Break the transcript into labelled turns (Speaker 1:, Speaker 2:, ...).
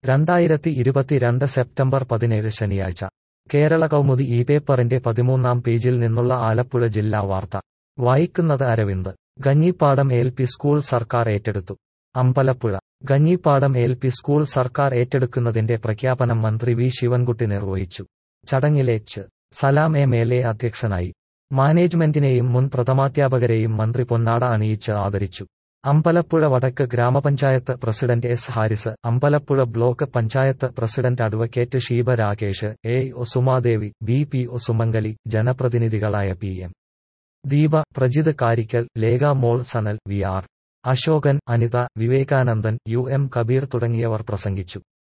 Speaker 1: രണ്ടായിരത്തി ഇരുപത്തിരണ്ട് സെപ്റ്റംബർ പതിനേഴ് ശനിയാഴ്ച കേരള കൗമുദി ഈ പേപ്പറിന്റെ പതിമൂന്നാം പേജിൽ നിന്നുള്ള ആലപ്പുഴ ജില്ലാ വാർത്ത വായിക്കുന്നത് Aravind Ganjippadam L P school സർക്കാർ ഏറ്റെടുത്തു Ambalappuzha Ganjippadam L P school സർക്കാർ ഏറ്റെടുക്കുന്നതിന്റെ പ്രഖ്യാപനം മന്ത്രി വി ശിവൻകുട്ടി നിർവഹിച്ചു ചടങ്ങിൽ H Salam M L A അധ്യക്ഷനായി മാനേജ്മെന്റിനെയും മുൻ പ്രഥമാധ്യാപകരെയും മന്ത്രി പൊന്നാട അണിയിച്ച് ആദരിച്ചു അമ്പലപ്പുഴ വടക്ക് ഗ്രാമപഞ്ചായത്ത് president S Haris Ambalappuzha block panchayat president advocate Sheeba Rakesh A O Sumadevi B P O Sumangali ജനപ്രതിനിധികളായ P M Deepa Prajith Karikkal Lekha Mol Sanal V R Ashokan Anitha Vivekanandan U M Kabeer തുടങ്ങിയവർ പ്രസംഗിച്ചു